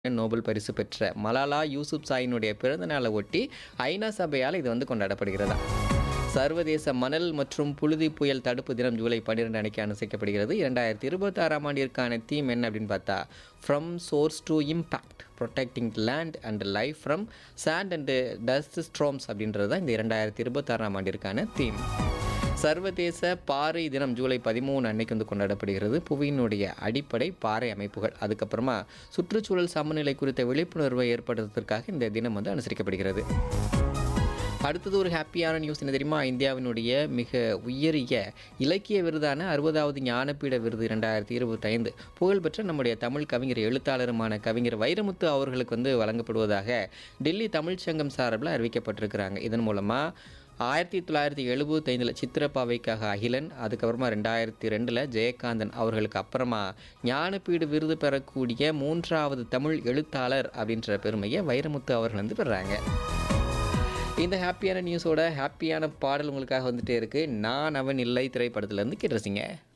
Nobel பரிசு பெற்ற மலாலா யூசுப்சாயினுடைய பிறந்த நாளை ஒட்டி ஐநா சபையால் இது வந்து கொண்டாடப்படுகிறதா சர்வதேச மணல் மற்றும் புழுதி புயல் தடுப்பு தினம் ஜூலை பன்னிரெண்டு அன்னைக்கு அனுசரிக்கப்படுகிறது இரண்டாயிரத்தி இருபத்தாறாம் ஆண்டிற்கான தீம் என்ன அப்படின்னு பார்த்தா from source to impact protecting land and life from sand and dust storms அப்படின்றது தான் இந்த இரண்டாயிரத்தி இருபத்தாறாம் ஆண்டிற்கான தீம் சர்வதேச பாறை தினம் ஜூலை பதிமூணு அன்னைக்கு வந்து கொண்டாடப்படுகிறது புவியினுடைய அடிப்படை பாறை அமைப்புகள் அதுக்கப்புறமா சுற்றுச்சூழல் சமநிலை குறித்த விழிப்புணர்வை ஏற்படுத்துவதற்காக இந்த தினம் வந்து அனுசரிக்கப்படுகிறது அடுத்தது ஒரு ஹாப்பியான நியூஸ் என்ன தெரியுமா இந்தியாவினுடைய மிக உயரிய இலக்கிய விருதான அறுபதாவது ஞானபீட விருது இரண்டாயிரத்தி இருபத்தைந்து புகழ்பெற்ற நம்முடைய தமிழ் கவிஞர் எழுத்தாளருமான கவிஞர் வைரமுத்து அவர்களுக்கு வந்து வழங்கப்படுவதாக டெல்லி தமிழ்ச் சங்கம் சார்பில் அறிவிக்கப்பட்டிருக்கிறாங்க இதன் மூலமாக ஆயிரத்தி தொள்ளாயிரத்தி எழுபத்தைந்தில் சித்திரப்பாவைக்காக அகிலன் அதுக்கப்புறமா ரெண்டாயிரத்தி ரெண்டில் ஜெயகாந்தன் அவர்களுக்கு அப்புறமா ஞானபீடு விருது பெறக்கூடிய மூன்றாவது தமிழ் எழுத்தாளர் அப்படின்ற பெருமையை வைரமுத்து அவர்கள் வந்து பெறாங்க இந்த ஹாப்பியான நியூஸோட ஹாப்பியான பாடல் உங்களுக்காக வந்துட்டே இருக்கு நான் அவன் இல்லை திரைப்படத்துலேருந்து கேட்டுருச்சிங்க